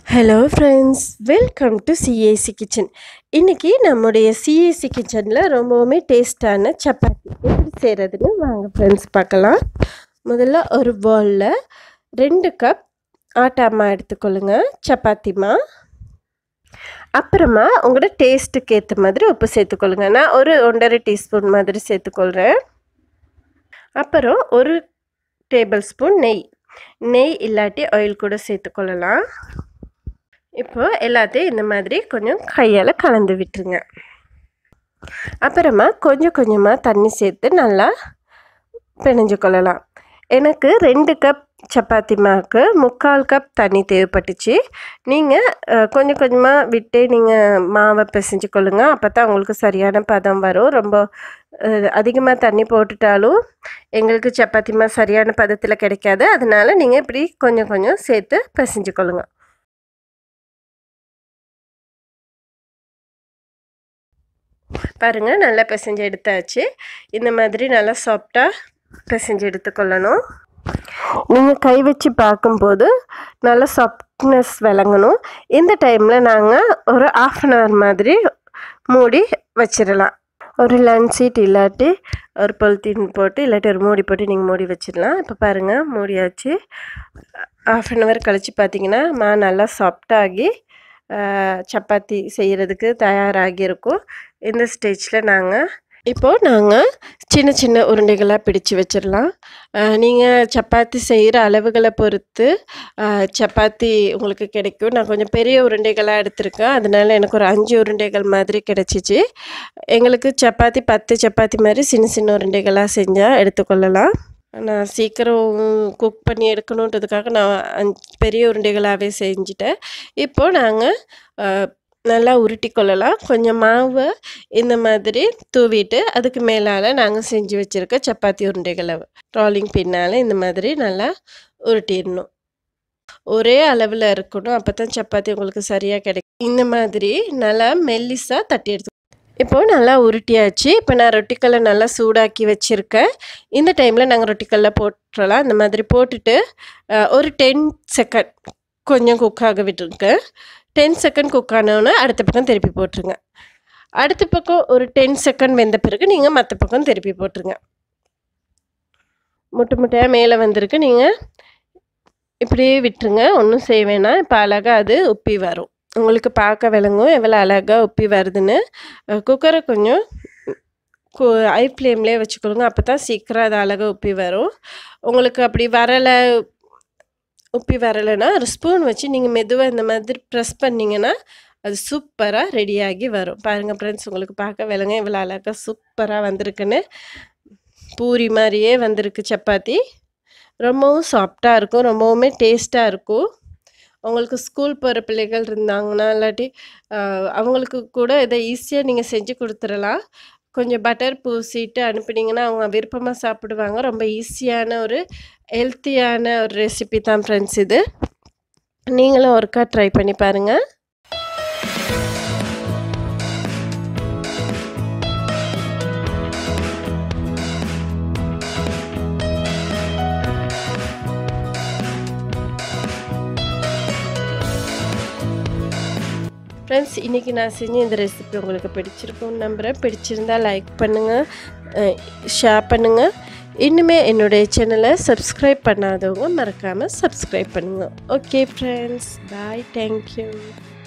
hello friends welcome to CAC kitchen இன்றைக்கி நம்முடைய CAC கிச்சனில் ரொம்பவுமே டேஸ்டான சப்பாத்தி எப்படி செய்கிறதுன்னு வாங்க ஃப்ரெண்ட்ஸ் பார்க்கலாம் முதல்ல ஒரு பவுலில் ரெண்டு கப் ஆட்டாமா எடுத்துக்கொள்ளுங்க சப்பாத்திமா அப்புறமா உங்களோட டேஸ்ட்டுக்கு ஏற்ற மாதிரி உப்பு சேர்த்துக்கொள்ளுங்க நான் ஒரு ஒன்றரை டீஸ்பூன் மாதிரி சேர்த்துக்கொள்கிறேன் அப்புறம் ஒரு டேபிள் ஸ்பூன் நெய் நெய் இல்லாட்டி ஆயில் கூட சேர்த்துக்கொள்ளலாம் இப்போ எல்லாத்தையும் இந்த மாதிரி கொஞ்சம் கையால் கலந்து விட்டுருங்க அப்புறமா கொஞ்சம் கொஞ்சமாக தண்ணி சேர்த்து நல்லா பிணைஞ்சு கொள்ளலாம் எனக்கு ரெண்டு கப் சப்பாத்தி மாவுக்கு முக்கால் கப் தண்ணி தேவைப்பட்டுச்சு நீங்கள் கொஞ்சம் கொஞ்சமாக விட்டு நீங்கள் மாவை பிசைஞ்சு கொள்ளுங்க அப்போ தான் உங்களுக்கு சரியான பதம் வரும் ரொம்ப அதிகமாக தண்ணி போட்டுட்டாலும் எங்களுக்கு சப்பாத்தி மாவு சரியான பதத்தில் கிடைக்காது அதனால் நீங்கள் இப்படி கொஞ்சம் கொஞ்சம் சேர்த்து பிசைஞ்சு கொள்ளுங்க பாருங்கள் நல்லா பிசைஞ்சு எடுத்தாச்சு இந்த மாதிரி நல்லா சாஃப்டாக பிசைஞ்சு எடுத்துக்கொள்ளணும் நீங்கள் கை வச்சு பார்க்கும்போது நல்லா சாஃப்ட்னஸ் விளங்கணும் இந்த டைமில் நாங்கள் ஒரு ஆஃப் அன் ஹவர் மாதிரி மூடி வச்சிடலாம் ஒரு லன்ச் சீட் இல்லாட்டி ஒரு பொலித்தீன் போட்டு இல்லாட்டி ஒரு மூடி போட்டு நீங்கள் மூடி வச்சிடலாம் இப்போ பாருங்கள் மூடியாச்சு ஆஃப் அன் ஹவர் கழித்து பார்த்தீங்கன்னா மா நல்லா சாஃப்டாகி சப்பாத்தி செய்கிறதுக்கு தயாராகி இருக்கும் இந்த ஸ்டேஜில் நாங்கள் இப்போது நாங்கள் சின்ன சின்ன உருண்டைகளாக பிடிச்சு வச்சிடலாம் நீங்கள் சப்பாத்தி செய்கிற அளவுகளை பொறுத்து சப்பாத்தி உங்களுக்கு கிடைக்கும் நான் கொஞ்சம் பெரிய உருண்டைகளாக எடுத்திருக்கேன் அதனால எனக்கு ஒரு அஞ்சு உருண்டைகள் மாதிரி கிடச்சிச்சு எங்களுக்கு சப்பாத்தி பத்து சப்பாத்தி மாதிரி சின்ன சின்ன உருண்டைகளாக செஞ்சால் எடுத்துக்கொள்ளலாம் நான் சீக்கிரம் குக் பண்ணி எடுக்கணுன்றதுக்காக நான் பெரிய உருண்டைகளாகவே செஞ்சுட்டேன் இப்போது நாங்கள் நல்லா உருட்டி கொள்ளலாம் கொஞ்சம் மாவை இந்த மாதிரி தூவிட்டு அதுக்கு மேலால் நாங்கள் செஞ்சு வச்சுருக்க சப்பாத்தி உருண்டைகளை ட்ராலிங் பின்னால் இந்த மாதிரி நல்லா உருட்டிடணும் ஒரே அளவில் இருக்கணும் அப்போ தான் சப்பாத்தி உங்களுக்கு சரியாக கிடைக்கும் இந்த மாதிரி நல்லா மெல்லிஸாக தட்டி எடுத்து இப்போது நல்லா உருட்டியாச்சு இப்போ நான் ரொட்டிக்கல்லை நல்லா சூடாக்கி வச்சுருக்கேன் இந்த டைமில் நாங்கள் ரொட்டிக்கல்ல போட்டுடலாம் இந்த மாதிரி போட்டுட்டு ஒரு டென் செகண்ட் கொஞ்சம் குக்காக விட்டுருக்கேன் டென் செகண்ட் குக் ஆனோன்னு அடுத்த பக்கம் திருப்பி போட்டுருங்க அடுத்த பக்கம் ஒரு டென் செகண்ட் வெந்த பிறகு நீங்கள் மற்ற பக்கம் திருப்பி போட்டுருங்க முட்டை முட்டையாக மேலே வந்திருக்கு நீங்கள் இப்படியே விட்டுருங்க ஒன்றும் செய்ய வேணாம் இப்போ அழகாக அது உப்பி வரும் உங்களுக்கு பார்க்க விளங்கும் எவ்வளோ அழகாக உப்பி வருதுன்னு குக்கரை கொஞ்சம் ஐ ஃப்ளேம்லேயே வச்சுக்கொள்ளுங்க அப்போ தான் சீக்கிரம் அது அழகாக உப்பி வரும் உங்களுக்கு அப்படி வரலை உப்பி வரலைன்னா ஒரு ஸ்பூன் வச்சு நீங்கள் மெதுவாக இந்த மாதிரி ப்ரெஸ் பண்ணிங்கன்னா அது சூப்பராக ரெடியாகி வரும் பாருங்கள் ஃப்ரெண்ட்ஸ் உங்களுக்கு பார்க்க விலங்க இவ்வளோ அழகாக சூப்பராக வந்திருக்குன்னு பூரி மாதிரியே வந்திருக்கு சப்பாத்தி ரொம்பவும் சாஃப்டாக இருக்கும் ரொம்பவுமே டேஸ்ட்டாக இருக்கும் உங்களுக்கு ஸ்கூல் போகிற பிள்ளைகள் இருந்தாங்கன்னா இல்லாட்டி அவங்களுக்கு கூட இதை ஈஸியாக நீங்கள் செஞ்சு கொடுத்துடலாம் கொஞ்சம் பட்டர் பூசிட்டு அனுப்பினீங்கன்னா அவங்க விருப்பமாக சாப்பிடுவாங்க ரொம்ப ஈஸியான ஒரு ஹெல்த்தியான ஒரு ரெசிபி தான் ஃப்ரெண்ட்ஸ் இது நீங்களும் ஒருக்கா ட்ரை பண்ணி பாருங்கள் ஃப்ரெண்ட்ஸ் இன்றைக்கி நான் செஞ்ச இந்த ரெசிபி உங்களுக்கு பிடிச்சிருக்கும்னு நம்புகிறேன் பிடிச்சிருந்தா லைக் பண்ணுங்கள் ஷேர் பண்ணுங்கள் இன்னுமே என்னுடைய சேனலை சப்ஸ்கிரைப் பண்ணாதவங்க மறக்காமல் சப்ஸ்கிரைப் பண்ணுங்கள் ஓகே ஃப்ரெண்ட்ஸ் பாய் தேங்க்யூ